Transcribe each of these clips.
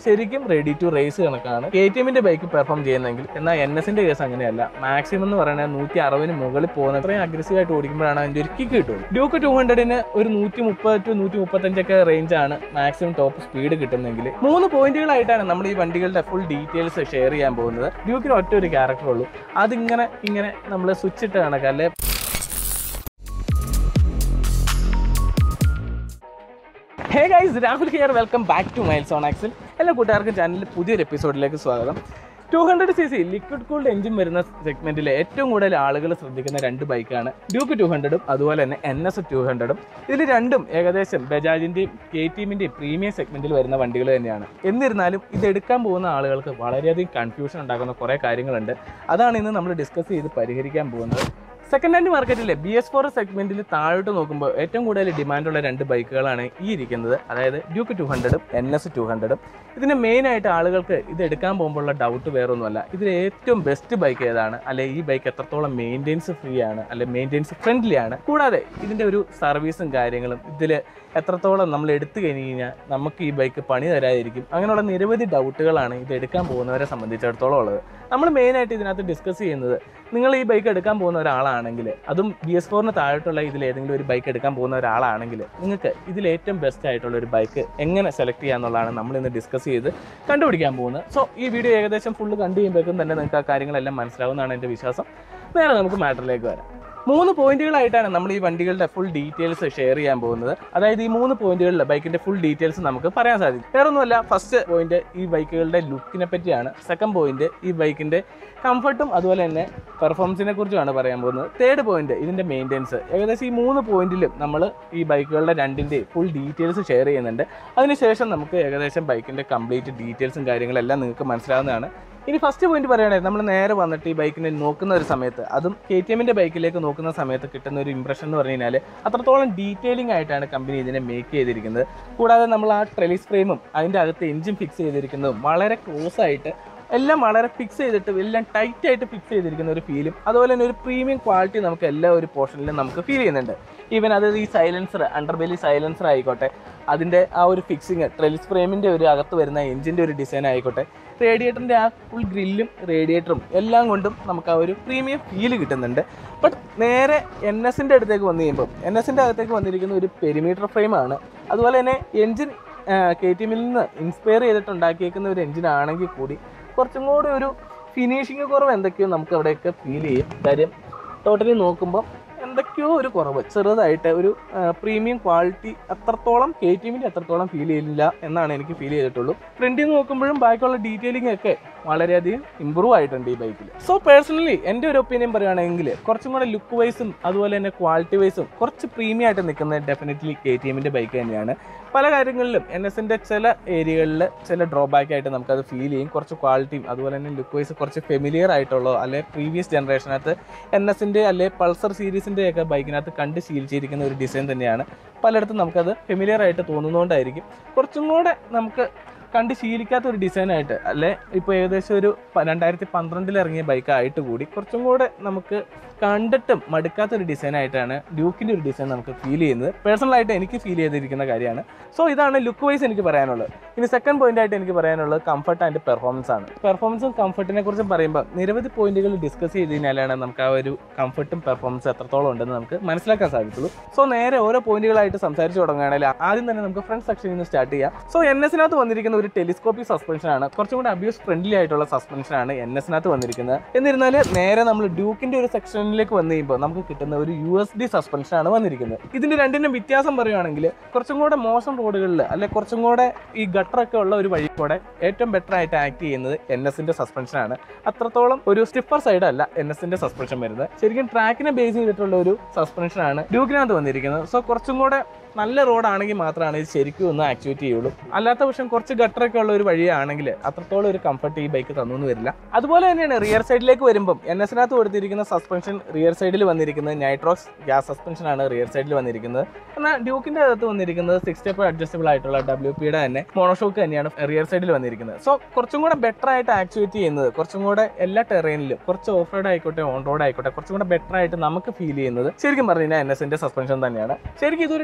ശരിക്കും ready to race കണക്കാണ് K T എമ്മിന്റെ ബൈക്ക് പെർഫോം ചെയ്യുന്നെങ്കിൽ എന്നാൽ എൻ എസിന്റെ കേസ് അങ്ങനെയല്ല മാക്സിമം എന്ന് പറയുന്നത് നൂറ്റി അറുപതിന് മുകളിൽ പോകുന്ന അത്രയും അഗ്രസീവ് ആയിട്ട് ഓടിക്കുമ്പോഴാണ് അതിന്റെ ഒരു കിക്ക് കിട്ടുള്ളൂ ഡ്യൂക്ക് ടു ഹൺഡ്രഡിന് ഒരു നൂറ്റി മുപ്പത് ടു നൂറ്റി മുപ്പത്തഞ്ചൊക്കെ റേഞ്ച് ആണ് മാക്സിമം ടോപ്പ് സ്പീഡ് കിട്ടുന്നെങ്കിൽ മൂന്ന് പോയിന്റുകളായിട്ടാണ് നമ്മൾ ഈ വണ്ടികളുടെ ഫുൾ ഡീറ്റെയിൽസ് ഷെയർ ചെയ്യാൻ പോകുന്നത് ഡ്യൂക്കിന് ഒറ്റ ഒരു ക്യാരക്ടർ ഉള്ളൂ അതിങ്ങനെ ഇങ്ങനെ നമ്മൾ സ്വിച്ച് ഇട്ട് കണക്കാം അല്ലെ hey guys Rahul here welcome back to miles on axle എല്ലാ കൂട്ടുകാർക്കും ചാനലിൽ പുതിയൊരു എപ്പിസോഡിലേക്ക് സ്വാഗതം two hundred C C liquid cooled engine വരുന്ന സെഗ്മെന്റിൽ ഏറ്റവും കൂടുതൽ ആളുകൾ ശ്രദ്ധിക്കുന്ന രണ്ട് ബൈക്കാണ് ഡ്യൂക്ക് ടു ഹൺഡ്രഡും അതുപോലെ തന്നെ എൻ എസ് ടു ഹൺഡ്രഡും ഇതിൽ രണ്ടും ഏകദേശം ബജാജിന്റെയും കെ ടീമിന്റെയും പ്രീമിയം സെഗ്മെന്റിൽ വരുന്ന വണ്ടികൾ തന്നെയാണ് എന്നിരുന്നാലും ഇത് എടുക്കാൻ പോകുന്ന ആളുകൾക്ക് വളരെയധികം കൺഫ്യൂഷൻ ഉണ്ടാക്കുന്ന കുറേ കാര്യങ്ങളുണ്ട് അതാണ് ഇന്ന് നമ്മൾ ഡിസ്കസ് ചെയ്ത് പരിഹരിക്കാൻ പോകുന്നത് സെക്കൻഡ് ഹാൻഡ് മാർക്കറ്റിലെ ബി എസ് ഫോർ സെഗ്മെന്റിൽ താഴോട്ട് നോക്കുമ്പോൾ ഏറ്റവും കൂടുതൽ ഡിമാൻഡുള്ള രണ്ട് ബൈക്കുകളാണ് ഈ ഇരിക്കുന്നത് അതായത് ഡ്യൂക്ക് ടു ഹൺഡ്രഡും എൻ എസ് ടു ഹൺഡ്രഡും ഇതിന് മെയിൻ ആയിട്ട് ആളുകൾക്ക് ഇത് എടുക്കാൻ പോകുമ്പോഴുള്ള ഡൗട്ട് വേറൊന്നുമല്ല ഇതിൽ ഏറ്റവും ബെസ്റ്റ് ബൈക്ക് ഏതാണ് അല്ലെ ഈ ബൈക്ക് എത്രത്തോളം മെയിൻ്റെനൻസ് ഫ്രീ ആണ് അല്ലെ മെയിൻ്റെനൻസ് ഫ്രണ്ട്ലി ആണ് കൂടാതെ ഇതിന്റെ ഒരു സർവീസും കാര്യങ്ങളും ഇതിൽ എത്രത്തോളം നമ്മൾ എടുത്തു കഴിഞ്ഞ് കഴിഞ്ഞാൽ നമുക്ക് ഈ ബൈക്ക് പണി തരാതിരിക്കും അങ്ങനെയുള്ള നിരവധി ഡൗട്ടുകളാണ് ഇത് എടുക്കാൻ പോകുന്നവരെ സംബന്ധിച്ചിടത്തോളം ഉള്ളത് നമ്മൾ മെയിനായിട്ട് ഇതിനകത്ത് ഡിസ്കസ് ചെയ്യുന്നത് നിങ്ങൾ ഈ ബൈക്ക് എടുക്കാൻ പോകുന്ന ഒരാളാണെങ്കിൽ അതും ബി എസ് ഫോറിന് താഴോട്ടുള്ള ഇതിൽ ഏതെങ്കിലും ഒരു ബൈക്ക് എടുക്കാൻ പോകുന്ന ഒരാളാണെങ്കിൽ നിങ്ങൾക്ക് ഇതിൽ ഏറ്റവും ബെസ്റ്റ് ആയിട്ടുള്ള ഒരു ബൈക്ക് എങ്ങനെ സെലക്ട് ചെയ്യാന്നുള്ളതാണ് നമ്മൾ ഇന്ന് ഡിസ്കസ് ചെയ്ത് കണ്ടുപിടിക്കാൻ പോകുന്നത് സോ ഈ വീഡിയോ ഏകദേശം ഫുള്ള് കണ്ടു കഴിയുമ്പോഴേക്കും തന്നെ നിങ്ങൾക്ക് ആ കാര്യങ്ങളെല്ലാം മനസ്സിലാവുന്നതാണ് എൻ്റെ വിശ്വാസം നേരെ നമുക്ക് മാറ്ററിലേക്ക് വരാം മൂന്ന് പോയിന്റുകളായിട്ടാണ് നമ്മൾ ഈ വണ്ടികളുടെ ഫുൾ ഡീറ്റെയിൽസ് ഷെയർ ചെയ്യാൻ പോകുന്നത് അതായത് ഈ മൂന്ന് പോയിന്റുകളിൽ ബൈക്കിന്റെ ഫുൾ ഡീറ്റെയിൽസ് നമുക്ക് പറയാൻ സാധിക്കും വേറെ ഒന്നുമല്ല ഫസ്റ്റ് പോയിന്റ് ഈ ബൈക്കുകളുടെ ലുക്കിനെ പറ്റിയാണ് സെക്കൻഡ് പോയിന്റ് ഈ ബൈക്കിന്റെ കംഫർട്ടും അതുപോലെ തന്നെ പെർഫോമൻസിനെ കുറിച്ചുമാണ് പറയാൻ പോകുന്നത് തേർഡ് പോയിന്റ് ഇതിന്റെ മെയിൻ്റെനൻസ് ഏകദേശം ഈ മൂന്ന് പോയിന്റിലും നമ്മൾ ഈ ബൈക്കുകളുടെ രണ്ടിന്റെ ഫുൾ ഡീറ്റെയിൽസ് ഷെയർ ചെയ്യുന്നുണ്ട് അതിനുശേഷം നമുക്ക് ഏകദേശം ബൈക്കിന്റെ കംപ്ലീറ്റ് ഡീറ്റെയിൽസും കാര്യങ്ങളെല്ലാം നിങ്ങൾക്ക് മനസ്സിലാവുന്നതാണ് ഇനി ഫസ്റ്റ് പോയിന്റ് പറയുകയാണെങ്കിൽ നമ്മൾ നേരെ വന്നിട്ട് ഈ ബൈക്കിനെ നോക്കുന്ന ഒരു സമയത്ത് അതും കെ ടി എമ്മിന്റെ ബൈക്കിലേക്ക് നോക്കുന്ന സമയത്ത് കിട്ടുന്ന ഒരു ഇംപ്രഷൻ എന്ന് പറഞ്ഞു കഴിഞ്ഞാൽ അത്രത്തോളം ഡീറ്റെയിലിംഗ് ആയിട്ടാണ് കമ്പനി ഇതിനെ മേക്ക് ചെയ്തിരിക്കുന്നത് കൂടാതെ നമ്മൾ ആ ട്രെലിസ് ഫ്രെയിമും അതിൻ്റെ അകത്ത് എഞ്ചിൻ ഫിക്സ് ചെയ്തിരിക്കുന്നതും വളരെ ക്ലോസ് ആയിട്ട് എല്ലാം വളരെ ഫിക്സ് ചെയ്തിട്ട് എല്ലാം ടൈറ്റ് ആയിട്ട് ഫിക്സ് ചെയ്തിരിക്കുന്ന ഒരു ഫീലും അതുപോലെ തന്നെ ഒരു പ്രീമിയം ക്വാളിറ്റി നമുക്ക് എല്ലാ ഒരു പോർഷനിലും നമുക്ക് ഫീൽ ചെയ്യുന്നുണ്ട് ഈവൻ അത് ഈ സൈലൻസർ അണ്ടർബെലി സൈലൻസർ ആയിക്കോട്ടെ അതിൻ്റെ ആ ഒരു ഫിക്സിങ് ട്രെലിസ് ഫ്രെയിമിൻ്റെ ഒരു അകത്ത് വരുന്ന എഞ്ചിൻ്റെ ഒരു ഡിസൈൻ ആയിക്കോട്ടെ റേഡിയേറ്ററിൻ്റെ ആ ഫുൾ ഗ്രില്ലും റേഡിയേറ്ററും എല്ലാം കൊണ്ടും നമുക്ക് ആ ഒരു പ്രീമിയം ഫീല് കിട്ടുന്നുണ്ട് ബട്ട് നേരെ എൻ എസിൻ്റെ അടുത്തേക്ക് വന്നു കഴിയുമ്പോൾ എൻ എസിൻ്റെ അകത്തേക്ക് വന്നിരിക്കുന്ന ഒരു പെരിമീറ്റർ ഫ്രെയിമാണ് അതുപോലെ തന്നെ എഞ്ചിൻ കെ ടി എമ്മിൽ നിന്ന് ഇൻസ്പയർ ചെയ്തിട്ട് ഉണ്ടാക്കിയേക്കുന്ന ഒരു എഞ്ചിൻ ആണെങ്കിൽ കൂടി കുറച്ചും കൂടി ഒരു ഫിനിഷിങ് കുറവ് എന്തൊക്കെയോ നമുക്ക് അവിടെയൊക്കെ ഫീൽ ചെയ്യും കാര്യം ടോട്ടലി നോക്കുമ്പോൾ എന്തൊക്കെയോ ഒരു കുറവ് ചെറുതായിട്ട് ഒരു പ്രീമിയം ക്വാളിറ്റി അത്രത്തോളം കെ ടി എമ്മിൻ്റെ അത്രത്തോളം ഫീൽ ചെയ്യില്ല എന്നാണ് എനിക്ക് ഫീൽ ചെയ്തിട്ടുള്ളൂ ഫ്രണ്ടിൽ നിന്ന് നോക്കുമ്പോഴും ബാക്കിയുള്ള ഡീറ്റെയിലിംഗ് ഒക്കെ വളരെയധികം ഇമ്പ്രൂവ് ആയിട്ടുണ്ട് ഈ ബൈക്കിൽ സോ പേഴ്സണലി എൻ്റെ ഒരു ഒപ്പീനിയൻ പറയുകയാണെങ്കിൽ കുറച്ചും കൂടെ ലുക്ക് വൈസും അതുപോലെ തന്നെ ക്വാളിറ്റി വൈസും കുറച്ച് പ്രീമിയം ആയിട്ട് നിൽക്കുന്നത് ഡെഫിനറ്റ്ലി കെ ടി എമ്മിൻ്റെ ബൈക്ക് തന്നെയാണ് പല കാര്യങ്ങളിലും എൻ എസിൻ്റെ ചില ഏരിയകളിൽ ചില ഡ്രോബാക്ക് ആയിട്ട് നമുക്കത് ഫീൽ ചെയ്യും കുറച്ച് ക്വാളിറ്റിയും അതുപോലെ തന്നെ ലുക്ക് വൈസ് കുറച്ച് ഫെമിലിയർ ആയിട്ടുള്ള അല്ലെ പ്രീവിയസ് ജനറേഷനകത്ത് എൻ എസിൻ്റെ അല്ലെ പൾസർ സീരീസിൻ്റെ ഒക്കെ ബൈക്കിനകത്ത് കണ്ട് ശീലിച്ചിരിക്കുന്ന ഒരു ഡിസൈൻ തന്നെയാണ് പലയിടത്തും നമുക്കത് ഫെമിലിയർ ആയിട്ട് തോന്നുന്നതുകൊണ്ടായിരിക്കും കുറച്ചും കൂടെ നമുക്ക് കണ്ട് ശീലിക്കാത്ത ഒരു ഡിസൈനായിട്ട് അല്ലെ ഇപ്പോൾ ഏകദേശം ഒരു പ- രണ്ടായിരത്തി പന്ത്രണ്ടിൽ ഇറങ്ങിയ ബൈക്ക് ആയിട്ട് കൂടി കുറച്ചും കൂടെ നമുക്ക് കണ്ടിട്ടും മടുക്കാത്ത ഒരു ഡിസൈനായിട്ടാണ് ഡ്യൂക്കിൻ്റെ ഒരു ഡിസൈൻ നമുക്ക് ഫീൽ ചെയ്യുന്നത് പേഴ്സണലായിട്ട് എനിക്ക് ഫീൽ ചെയ്തിരിക്കുന്ന കാര്യമാണ് സോ ഇതാണ് ലുക്ക് വൈസ് എനിക്ക് പറയാനുള്ളത് ഇനി സെക്കൻഡ് പോയിന്റ് ആയിട്ട് എനിക്ക് പറയാനുള്ളത് കംഫർട്ട് ആൻഡ് പെർഫോമൻസ് ആണ് പെർഫോമൻസും കംഫർട്ടിനെ കുറിച്ചും പറയുമ്പോൾ നിരവധി പോയിന്റുകൾ ഡിസ്കസ് ചെയ്ത് കഴിഞ്ഞാലാണ് നമുക്ക് ആ ഒരു കംഫർട്ടും പെർഫോമൻസ് എത്രത്തോളം ഉണ്ടെന്ന് നമുക്ക് മനസ്സിലാക്കാൻ സാധിക്കുള്ളൂ സോ നേരെ ഓരോ പോയിന്റുകളായിട്ട് സംസാരിച്ച് തുടങ്ങുകയാണെങ്കിൽ ആദ്യം തന്നെ നമുക്ക് ഫ്രണ്ട് സെക്ഷനിൽ നിന്ന് സ്റ്റാർട്ട് ചെയ്യാം സോ എൻ എസിനകത്ത് വന്നിരിക്കുന്ന ഒരു ടെലിസ്കോപ്പിക് സസ്പെൻഷൻ ആണ് കുറച്ചും കൂടി അബ്യൂസ് ഫ്രണ്ട്ലി ആയിട്ടുള്ള സസ്പെൻഷൻ ആണ് എൻ എസിനകത്ത് വന്നിരിക്കുന്നത് എന്നിരുന്നാൽ നേരെ നമ്മൾ ഡ്യൂക്കിന്റെ ഒരു സെക്ഷനിലേക്ക് വന്നു കഴിയുമ്പോൾ നമുക്ക് കിട്ടുന്ന ഒരു യു എസ് ഡി സസ്പെൻഷൻ ആണ് വന്നിരിക്കുന്നത് ഇതിന്റെ രണ്ടിനും വ്യത്യാസം പറയുകയാണെങ്കിൽ കുറച്ചും കൂടെ മോശം റോഡുകളിൽ അല്ലെ കുറച്ചും കൂടെ ഈ ഗട്ടറൊക്കെ ഉള്ള ഒരു വഴി കൂടെ ഏറ്റവും ബെറ്റർ ആയിട്ട് ആക്ട് ചെയ്യുന്നത് എൻ എസിന്റെ സസ്പെൻഷൻ ആണ് അത്രത്തോളം ഒരു സ്റ്റിഫർ സൈഡ് അല്ല എൻ എസിന്റെ സസ്പെൻഷൻ വരുന്നത് ശരിക്കും ട്രാക്കിനെ ബേസ് ചെയ്തിട്ടുള്ള ഒരു സസ്പെൻഷൻ ആണ് ഡ്യൂക്കിനകത്ത് വന്നിരിക്കുന്നത് സോ കുറച്ചും കൂടെ നല്ല റോഡാണെങ്കിൽ മാത്രമാണ് ഇത് ശരിക്കും ഒന്ന് ആക്ടിവേറ്റ് ചെയ്യുള്ളൂ അല്ലാത്ത പക്ഷം കുറച്ച് ഗട്ടറൊക്കെ ഉള്ള ഒരു വഴിയാണെങ്കിൽ അത്രത്തോളം ഒരു കംഫർട്ട് ഈ ബൈക്ക് തന്നു വരില്ല അതുപോലെ തന്നെയാണ് റിയർ സൈഡിലേക്ക് വരുമ്പം എൻ എസിനകത്ത് കൊടുത്തിരിക്കുന്ന സസ്പെൻഷൻ റിയർ സൈഡിൽ വന്നിരിക്കുന്നത് നൈട്രോക്സ് ഗ്യാസ് സസ്പെൻഷൻ ആണ് റിയർ സൈഡിൽ വന്നിരിക്കുന്നത് എന്നാൽ ഡ്യൂക്കിന്റെ അകത്ത് വന്നിരിക്കുന്നത് സിക്സ് സ്റ്റെപ്പ് അഡ്ജസ്റ്റബിൾ ആയിട്ടുള്ള ഡബ്ല്യു പിയുടെ തന്നെ മോണോഷോക്ക് തന്നെയാണ് റിയർ സൈഡിൽ വന്നിരിക്കുന്നത് സോ കുറച്ചും കൂടെ ബെറ്റർ ആയിട്ട് ആക്ടിവേറ്റ് ചെയ്യുന്നത് കുറച്ചും കൂടെ എല്ലാ ടെറൈനിലും കുറച്ച് ഓഫ് റോഡ് ആയിക്കോട്ടെ ഓൺ റോഡ് ആയിക്കോട്ടെ കുറച്ചും കൂടെ ബെറ്റർ ആയിട്ട് നമുക്ക് ഫീൽ ചെയ്യുന്നത് ശരിക്കും പറഞ്ഞു കഴിഞ്ഞാൽ എൻ എസിന്റെ സസ്പെൻഷൻ തന്നെയാണ് ശരിക്കും ഇതൊരു ട്രാക്ക്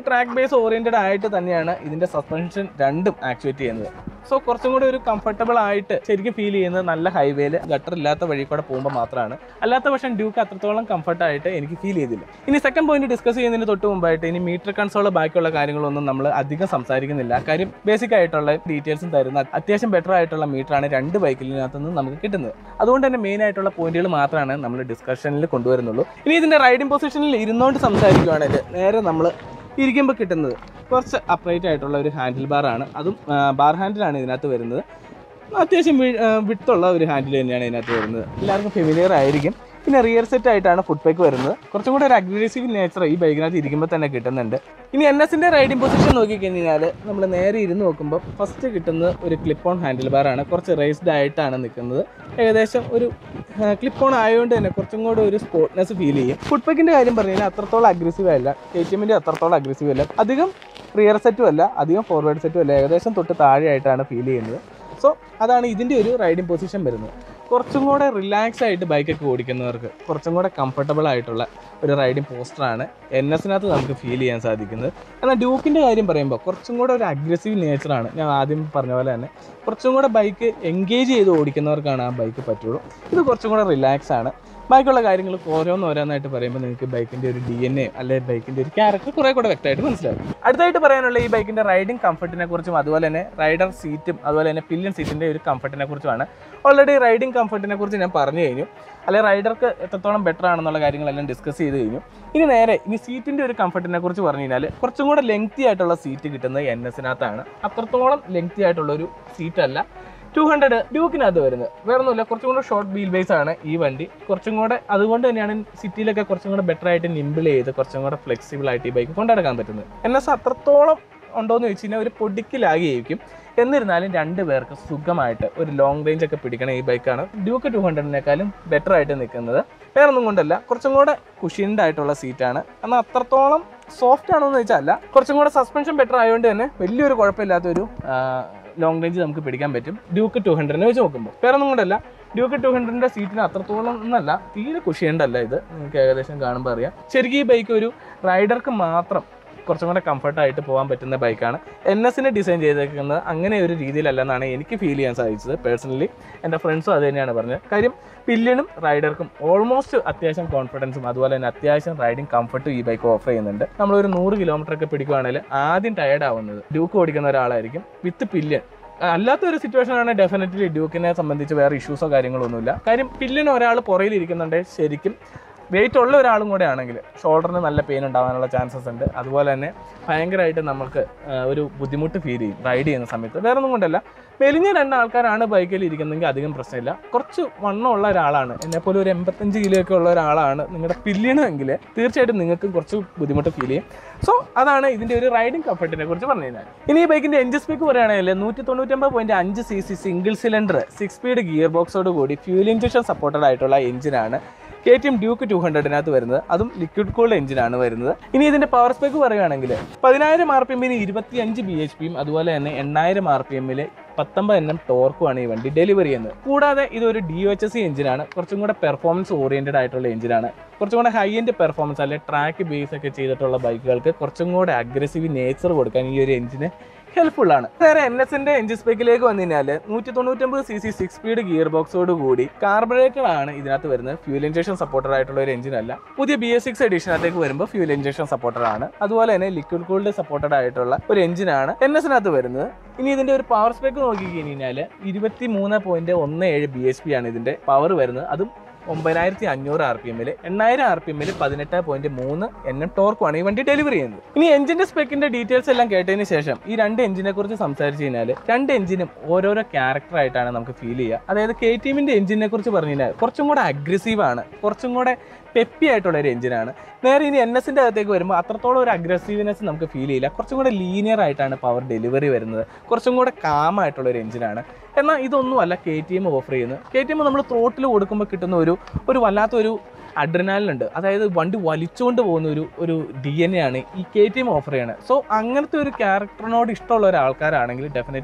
ബേസ് ഓറിയന്റഡ് ആയിട്ട് തന്നെയാണ് ഇതിന്റെ സസ്പെൻഷൻ രണ്ടും ആക്ച്വേറ്റ് ചെയ്യുന്നത് സോ കുറച്ചും കൂടി ഒരു കംഫർട്ടബിൾ ആയിട്ട് ശരിക്കും ഫീൽ ചെയ്യുന്നത് നല്ല ഹൈവേയിൽ ഗട്ടർ ഇല്ലാത്ത വഴി കൂടെ പോകുമ്പോൾ മാത്രമാണ് അല്ലാത്ത പക്ഷം ഡ്യൂക്ക് അത്രത്തോളം കംഫർട്ട് ആയിട്ട് എനിക്ക് ഫീൽ ചെയ്തില്ല ഇനി സെക്കൻഡ് പോയിന്റ് ഡിസ്കസ് ചെയ്യുന്നതിന് തൊട്ട് മുമ്പായിട്ട് ഇനി മീറ്റർ കൺസോൾ ബാക്കിയുള്ള കാര്യങ്ങളൊന്നും നമ്മൾ അധികം സംസാരിക്കുന്നില്ല കാര്യം ബേസിക് ആയിട്ടുള്ള ഡീറ്റെയിൽസും തരുന്ന അത്യാവശ്യം ബെറ്റർ ആയിട്ടുള്ള മീറ്ററാണ് രണ്ട് ബൈക്കിനകത്ത് നിന്ന് നമുക്ക് കിട്ടുന്നത് അതുകൊണ്ട് തന്നെ മെയിൻ ആയിട്ടുള്ള പോയിന്റുകൾ മാത്രമാണ് നമ്മൾ ഡിസ്കഷനിൽ കൊണ്ടുവരുന്നുള്ളൂ ഇനി ഇതിന്റെ റൈഡിംഗ് പൊസിഷനിൽ ഇരുന്നുകൊണ്ട് സംസാരിക്കുകയാണെങ്കിൽ നേരെ നമ്മൾ ഇരിക്കുമ്പോൾ കിട്ടുന്നത് കുറച്ച് അപ്രൈറ്റ് ആയിട്ടുള്ള ഒരു ഹാൻഡിൽ ബാർ ആണ് അതും ബാർ ഹാൻഡിലാണ് ഇതിനകത്ത് വരുന്നത് അത്യാവശ്യം വിട്ടുള്ള ഒരു ഹാൻഡിൽ തന്നെയാണ് ഇതിനകത്ത് വരുന്നത് എല്ലാവർക്കും ഫെമിലിയർ ആയിരിക്കും പിന്നെ റിയർ സെറ്റ് ആയിട്ടാണ് ഫുഡ് പാക്ക് വരുന്നത് കുറച്ചും കൂടെ ഒരു അഗ്രസീവ് നേച്ചർ ഈ ബൈക്കിനകത്ത് ഇരിക്കുമ്പോൾ തന്നെ കിട്ടുന്നുണ്ട് ഇനി എൻ എസിൻ്റെ റൈഡിംഗ് പൊസിഷൻ നോക്കിക്കഴിഞ്ഞാൽ നമ്മൾ നേരെ ഇരുന്ന് നോക്കുമ്പോൾ ഫസ്റ്റ് കിട്ടുന്നത് ഒരു ക്ലിപ്പ് ഓൺ ഹാൻഡിൽ ബാർ ആണ് കുറച്ച് റേസ്ഡ് ആയിട്ടാണ് നിൽക്കുന്നത് ഏകദേശം ഒരു ക്ലിപ്പ് ഓൺ ആയതുകൊണ്ട് തന്നെ കുറച്ചും കൂടെ ഒരു സ്പോർട്ട്നെസ് ഫീൽ ചെയ്യും ഫുഡ് പാക്കിൻ്റെ കാര്യം പറഞ്ഞു കഴിഞ്ഞാൽ അത്രത്തോളം അഗ്രസീവ് അല്ല കെ ടി എമ്മിൻ്റെ അത്രത്തോളം അഗ്രസീവ് അല്ല അധികം റിയർ സെറ്റും അല്ല അധികം ഫോർവേഡ് സെറ്റും അല്ല ഏകദേശം തൊട്ട് താഴെയായിട്ടാണ് ഫീൽ ചെയ്യുന്നത് സോ അതാണ് ഇതിൻ്റെ ഒരു റൈഡിംഗ് പൊസിഷൻ വരുന്നത് കുറച്ചും കൂടെ റിലാക്സ് ആയിട്ട് ബൈക്കൊക്കെ ഓടിക്കുന്നവർക്ക് കുറച്ചും കൂടെ കംഫർട്ടബിൾ ആയിട്ടുള്ള ഒരു റൈഡിംഗ് പോസ്റ്ററാണ് എൻ എസിനകത്ത് നമുക്ക് ഫീൽ ചെയ്യാൻ സാധിക്കുന്നത് എന്നാൽ ഡ്യൂക്കിൻ്റെ കാര്യം പറയുമ്പോൾ കുറച്ചും കൂടെ ഒരു അഗ്രസീവ് നേച്ചറാണ് ഞാൻ ആദ്യം പറഞ്ഞ പോലെ തന്നെ കുറച്ചും കൂടെ ബൈക്ക് എൻഗേജ് ചെയ്ത് ഓടിക്കുന്നവർക്കാണ് ആ ബൈക്ക് പറ്റുള്ളൂ ഇത് കുറച്ചും കൂടെ റിലാക്സ് ആണ് ബാക്കിയുള്ള കാര്യങ്ങൾ ഓരോന്ന് ഓരോന്നായിട്ട് പറയുമ്പോൾ നിങ്ങൾക്ക് ബൈക്കിൻ്റെ ഒരു ഡി എൻ എ അല്ലെങ്കിൽ ബൈക്കിൻ്റെ ഒരു ക്യാരക്ടർ കുറേ കൂടെ വ്യക്തമായിട്ട് മനസ്സിലാവും അടുത്തായിട്ട് പറയാനുള്ള ഈ ബൈക്കിൻ്റെ റൈഡിംഗ് കംഫർട്ടിനെ കുറിച്ചും അതുപോലെ തന്നെ റൈഡർ സീറ്റും അതുപോലെ തന്നെ പില്യൻ സീറ്റിൻ്റെ ഒരു കംഫർട്ടിനെ കുറിച്ചുമാണ് ഓൾറെഡി റൈഡിംഗ് കംഫർട്ടിനെ കുറിച്ച് ഞാൻ പറഞ്ഞു കഴിഞ്ഞു അല്ലെങ്കിൽ റൈഡർക്ക് എത്രത്തോളം ബെറ്റർ ആണെന്നുള്ള കാര്യങ്ങളെല്ലാം ഡിസ്കസ് ചെയ്ത് കഴിഞ്ഞു ഇനി നേരെ ഇനി സീറ്റിൻ്റെ ഒരു കംഫർട്ടിനെ കുറിച്ച് പറഞ്ഞു കഴിഞ്ഞാൽ കുറച്ചും കൂടെ ലെങ്തി ആയിട്ടുള്ള സീറ്റ് കിട്ടുന്നത് എൻ എസിനകത്താണ് അത്രത്തോളം ലെങ്തി ആയിട്ടുള്ള ഒരു സീറ്റല്ല ടു ഹൺഡ്രഡ് ഡ്യൂക്കിനകത്ത് വരുന്നത് വേറെ ഒന്നുമില്ല കുറച്ചും കൂടെ ഷോർട്ട് വീൽ ബേസ് ആണ് ഈ വണ്ടി കുറച്ചും കൂടെ അതുകൊണ്ട് തന്നെയാണ് സിറ്റിയിലൊക്കെ കുറച്ചും കൂടെ ബെറ്റർ ആയിട്ട് നിമ്പിൾ ചെയ്ത് കുറച്ചും കൂടെ ഫ്ലെക്സിബിൾ ആയിട്ട് ഈ ബൈക്ക് കൊണ്ടുനടക്കാൻ പറ്റുന്നത് എൻ എസ് അത്രത്തോളം ഉണ്ടോയെന്ന് ചോദിച്ചു കഴിഞ്ഞാൽ ഒരു പൊടിക്കലാകിയിരിക്കും എന്നിരുന്നാലും രണ്ട് പേർക്ക് സുഖമായിട്ട് ഒരു ലോങ് റേഞ്ച് ഒക്കെ പിടിക്കണ ഈ ബൈക്കാണ് ഡ്യൂക്ക് ടു ഹൺഡ്രഡിനേക്കാളും ബെറ്റർ ആയിട്ട് നിൽക്കുന്നത് വേറെ ഒന്നും കൊണ്ടല്ല കുറച്ചും കൂടെ കുഷിൻഡ് ആയിട്ടുള്ള സീറ്റാണ് എന്നാൽ അത്രത്തോളം സോഫ്റ്റ് ആണോ എന്ന് വെച്ചാൽ അല്ല കുറച്ചും കൂടെ സസ്പെൻഷൻ ബെറ്റർ ആയതുകൊണ്ട് തന്നെ വലിയൊരു കുഴപ്പമില്ലാത്തൊരു ലോങ് റേഞ്ച് നമുക്ക് പിടിക്കാൻ പറ്റും ഡ്യൂക്ക് ടു ഹൺഡ്രഡിനെ വെച്ച് നോക്കുമ്പോൾ വേറെ ഒന്നും കൊണ്ടല്ല ഡ്യൂക്ക് ടു ഹൺഡ്രഡിന്റെ സീറ്റിന് അത്രത്തോളം ഒന്നല്ല തീരെ കുഷിയുണ്ടല്ല ഇത് നിങ്ങൾക്ക് ഏകദേശം കാണുമ്പോൾ അറിയാം ശരിക്കും ഈ ബൈക്ക് ഒരു റൈഡർക്ക് മാത്രം കുറച്ചും കൂടെ കംഫർട്ടായിട്ട് പോകാൻ പറ്റുന്ന ബൈക്കാണ് എൻ എസിനെ ഡിസൈൻ ചെയ്തേക്കുന്നത് അങ്ങനെ ഒരു രീതിയിലല്ലെന്നാണ് എനിക്ക് ഫീൽ ചെയ്യാൻ സാധിച്ചത് പേഴ്സണലി എൻ്റെ ഫ്രണ്ട്സും അത് തന്നെയാണ് പറഞ്ഞത് കാര്യം പില്ലിനും റൈഡർക്കും ഓൾമോസ്റ്റ് അത്യാവശ്യം കോൺഫിഡൻസും അതുപോലെ തന്നെ അത്യാവശ്യം റൈഡിങ് കംഫർട്ടും ഈ ബൈക്ക് ഓഫർ ചെയ്യുന്നുണ്ട് നമ്മളൊരു നൂറ് കിലോമീറ്റർ ഒക്കെ പിടിക്കുകയാണെങ്കിൽ ആദ്യം ടയർഡ് ആവുന്നത് ഡ്യൂക്ക് ഓടിക്കുന്ന ഒരാളായിരിക്കും വിത്ത് പില്യൻ അല്ലാത്ത ഒരു സിറ്റുവേഷൻ ആണ് ഡെഫിനറ്റ്ലി ഡ്യൂക്കിനെ സംബന്ധിച്ച് വേറെ ഇഷ്യൂസോ കാര്യങ്ങളോ ഒന്നുമില്ല കാര്യം പില്ലിന് ഒരാൾ പുറയിൽ ഇരിക്കുന്നുണ്ടെങ്കിൽ ശരിക്കും വെയിറ്റ് ഉള്ള ഒരാളും കൂടെ ആണെങ്കിൽ ഷോൾഡറിന് നല്ല പെയിൻ ഉണ്ടാകാനുള്ള ചാൻസസ് ഉണ്ട് അതുപോലെ തന്നെ ഭയങ്കരമായിട്ട് നമുക്ക് ആ, ഒരു ബുദ്ധിമുട്ട് ഫീൽ ചെയ്യും റൈഡ് ചെയ്യുന്ന സമയത്ത് വേറെ ഒന്നും കൊണ്ടല്ല മെലിഞ്ഞ രണ്ട് ആൾക്കാരാണ് ബൈക്കിൽ ഇരിക്കുന്നതെങ്കിൽ അധികം പ്രശ്നമില്ല കുറച്ച് വണ്ണമുള്ള ഒരാളാണ് എന്നെപ്പോലെ ഒരു എൺപത്തഞ്ച് കിലോ ഒക്കെ ഉള്ള ഒരാളാണ് നിങ്ങളുടെ പില്ലിയണമെങ്കിൽ തീർച്ചയായിട്ടും നിങ്ങൾക്ക് കുറച്ച് ബുദ്ധിമുട്ട് ഫീൽ ചെയ്യും സോ അതാണ് ഇതിന്റെ ഒരു റൈഡിംഗ് കംഫർട്ടിനെ കുറിച്ച് പറഞ്ഞു കഴിഞ്ഞാൽ ഇനി ഈ ബൈക്കിന്റെ എഞ്ചിൻ സ്പീക്ക് പറയുകയാണെങ്കിൽ നൂറ്റി തൊണ്ണൂറ്റൊമ്പത് പോയിന്റ് അഞ്ച് C C single cylinder six speed gear ബോക്സോട് കൂടി ഫ്യൂൽ ഇഞ്ചക്ഷൻ സപ്പോർട്ടഡ് ആയിട്ടുള്ള എഞ്ചിനാണ് K T M Duke two ഹൺഡ്രഡിനകത്ത് വരുന്നത് അതും ലിക്വിഡ് കൂൾഡ് എഞ്ചിനാണ് വരുന്നത് ഇനി ഇതിന്റെ പവർ സ്പെക്ക് പറയുകയാണെങ്കിൽ പതിനായിരം ആർ പി എമ്മിന് ഇരുപത്തി അഞ്ച് ബി എച്ച് പിയും അതുപോലെ തന്നെ എണ്ണായിരം ആർ പി എമ്മിൽ പത്തൊമ്പത് എണ്ണം ടോർക്കുമാണ് ഈ വണ്ടി ഡെലിവറി ചെയ്യുന്നത് കൂടാതെ ഇതൊരു ഡി എച്ച് എസ് സി എഞ്ചിനാണ് കുറച്ചും കൂടെ പെർഫോമൻസ് ഓറിയന്റഡ് ആയിട്ടുള്ള എഞ്ചിനാണ് കുറച്ചും കൂടെ ഹൈ എൻഡ് പെർഫോമൻസ് അല്ലെ ട്രാക്ക് ബേസ് ഒക്കെ ചെയ്തിട്ടുള്ള ബൈക്കുകൾക്ക് കുറച്ചും കൂടെ അഗ്രസീവ് നേച്ചർ കൊടുക്കാൻ ഈ ഒരു എഞ്ചിന് ഹെൽപ്ഫുൾ ആണ് നേരെ എൻ എസിന്റെ എഞ്ചിൻ സ്പെക്കിലേക്ക് വന്നു കഴിഞ്ഞാൽ നൂറ്റി തൊണ്ണൂറ്റൊമ്പത് C C six speed gear ബോക്സോട് കൂടി കാർബറേറ്ററാണ് ഇതിനകത്ത് വരുന്നത് ഫ്യൂൽ ഇഞ്ചക്ഷൻ സപ്പോർട്ടർ ആയിട്ടുള്ള ഒരു എഞ്ചിൻ അല്ല പുതിയ ബി എസ് സിക്സ് എഡിഷനകത്തേക്ക് വരുമ്പോൾ ഫ്യൂൽ ഇഞ്ചക്ഷൻ സപ്പോർട്ടർ ആണ് അതുപോലെ തന്നെ ലിക്വിഡ് കൂൾഡ് സപ്പോർട്ടഡ് ആയിട്ടുള്ള ഒരു എഞ്ചിനാണ് എൻ എസിനകത്ത് വരുന്നത് ഇനി ഇതിന്റെ ഒരു പവർ സ്പെക്ക് നോക്കി കഴിഞ്ഞാൽ ഇരുപത്തി മൂന്ന് പോയിന്റ് ഒന്ന് ഏഴ് ബി എച്ച് പി ആണ് ഇതിന്റെ പവർ വരുന്നത് അതും ഒമ്പതിനായിരത്തി അഞ്ഞൂറ് ആർ പി എമ്മിൽ എണ്ണായിരം ആർ പി എമ്മിൽ പതിനെട്ട് പോയിന്റ് മൂന്ന് എൻ എം ടോർക്കുമാണ് ഈ വണ്ടി ഡെലിവറി ചെയ്യുന്നത് ഇനി എഞ്ചിന്റെ സ്പെക്കിന്റെ ഡീറ്റെയിൽസ് എല്ലാം കേട്ടതിന് ശേഷം ഈ രണ്ട് എഞ്ചിനെ കുറിച്ച് സംസാരിച്ച് കഴിഞ്ഞാൽ രണ്ട് എഞ്ചിനും ഓരോരോ ക്യാരക്ടർ ആയിട്ടാണ് നമുക്ക് ഫീൽ ചെയ്യുക അതായത് കെ ടി എമ്മിന്റെ എഞ്ചിനെ കുറിച്ച് പറഞ്ഞു കഴിഞ്ഞാൽ കുറച്ചും കൂടെ അഗ്രസീവ് ആണ് കുറച്ചും കൂടെ പെപ്പി ആയിട്ടുള്ള ഒരു എഞ്ചിനാണ് നേരെ ഇനി എൻ എസിന്റെ അകത്തേക്ക് വരുമ്പോൾ അത്രത്തോളം ഒരു അഗ്രസീവ്നെസ് നമുക്ക് ഫീൽ ചെയ്യില്ല കുറച്ചും കൂടെ ലീനിയർ ആയിട്ടാണ് പവർ ഡെലിവറി വരുന്നത് കുറച്ചും കൂടെ കാം ആയിട്ടുള്ള ഒരു എഞ്ചിനാണ് എന്നാൽ ഇതൊന്നുമല്ല കെ ടി എം ഓഫർ ചെയ്യുന്നത് കെ ടി എം നമ്മൾ ത്രോട്ടിൽ കൊടുക്കുമ്പോൾ കിട്ടുന്ന ഒരു ഒരു വല്ലാത്തൊരു അഡ്രിനാലിനുണ്ട് അതായത് വണ്ടി വലിച്ചുകൊണ്ട് പോകുന്ന ഒരു ഒരു ഡി എൻ എ ആണ് ഈ കെ ടി എം ഓഫർ ചെയ്യണത് സോ അങ്ങനത്തെ ഒരു ക്യാരക്ടറിനോട് ഇഷ്ടമുള്ള ഒരാൾക്കാരാണെങ്കിൽ ഡെഫിനറ്റ്ലി